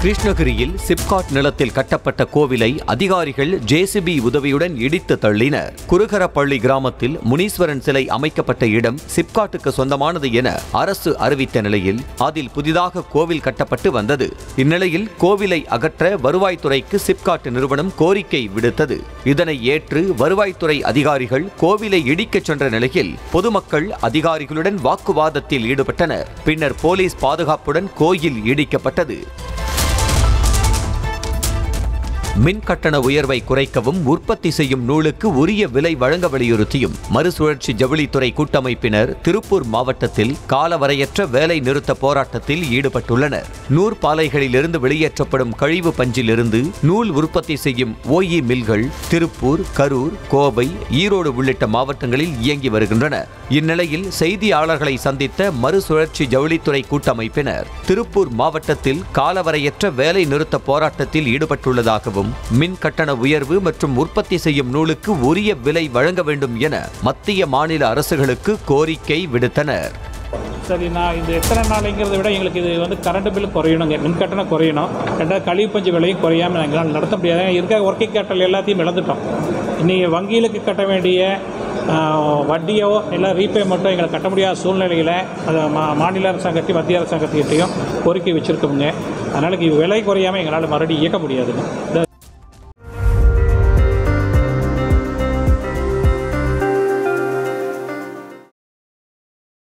கிருஷ்ணகிரியில் சிப்காட் நிலத்தில் கட்டப்பட்ட கோவிலை அதிகாரிகள் ஜேசிபி உதவியுடன் இடித்து தள்ளினர் குருகரப்பள்ளி கிராமத்தில் முனீஸ்வரன் சிலை அமைக்கப்பட்ட இடம் சிப்காட்டுக்கு சொந்தமானது என அரசு அறிவித்த நிலையில் அதில் புதிதாக கோவில் கட்டப்பட்டு வந்தது இந்நிலையில் கோவிலை அகற்ற வருவாய்த்துறைக்கு சிப்காட் நிறுவனம் கோரிக்கை விடுத்தது இதனை ஏற்று வருவாய்த்துறை அதிகாரிகள் கோவிலை இடிக்கச் சென்ற நிலையில் பொதுமக்கள் அதிகாரிகளுடன் வாக்குவாதத்தில் ஈடுபட்டனர் பின்னர் போலீஸ் பாதுகாப்புடன் கோயில் இடிக்கப்பட்டது மின் கட்டண உயர்வை குறைக்கவும் உற்பத்தி செய்யும் நூலுக்கு உரிய விலை வழங்க வலியுறுத்தியும் மறுசுழற்சி ஜவுளித்துறை கூட்டமைப்பினர் திருப்பூர் மாவட்டத்தில் காலவரையற்ற வேலை நிறுத்த போராட்டத்தில் ஈடுபட்டுள்ளனர் நூற்பாலைகளிலிருந்து வெளியேற்றப்படும் கழிவு பஞ்சிலிருந்து நூல் உற்பத்தி செய்யும் ஓஇ மில்கள் திருப்பூர் கரூர் கோவை ஈரோடு உள்ளிட்ட மாவட்டங்களில் இயங்கி வருகின்றன இந்நிலையில் செய்தியாளர்களை சந்தித்த மறுசுழற்சி ஜவுளித்துறை கூட்டமைப்பினர் திருப்பூர் மாவட்டத்தில் காலவரையற்ற வேலை நிறுத்த போராட்டத்தில் ஈடுபட்டுள்ளதாகவும் மின் கட்டண உயர்வு மற்றும் உற்பத்தி செய்யும் நூலுக்கு உரிய விலை வழங்க வேண்டும் என மத்திய மாநில அரசுகளுக்கு கோரிக்கை விடுத்தனர் சரி நான் இது எத்தனை நாளைங்கிறத விட எங்களுக்கு இது வந்து கரண்ட் பில் குறையணுங்க மின் கட்டணம் குறையணும் ரெண்டாவது கழிவு பஞ்சு விலையும் குறையாமல் எங்களால் நடத்த முடியாது ஏன்னா இருக்க ஒர்க்கிங் கேட்டல் எல்லாத்தையும் இழந்துட்டோம் இன்றைக்கி வங்கிகளுக்கு கட்ட வேண்டிய ஆஹ், வட்டியோ இல்லை ரீபேமெண்ட்டோ எங்களை கட்ட முடியாத சூழ்நிலையில் அதை மா மாநில அரசாங்கத்தையும் மத்திய அரசாங்கத்துக்கிட்டையும் கோரிக்கை வச்சுருக்கோங்க அதனால் இது விலை குறையாமல் எங்களால் மறுபடியும் இயக்க முடியாதுங்க இந்த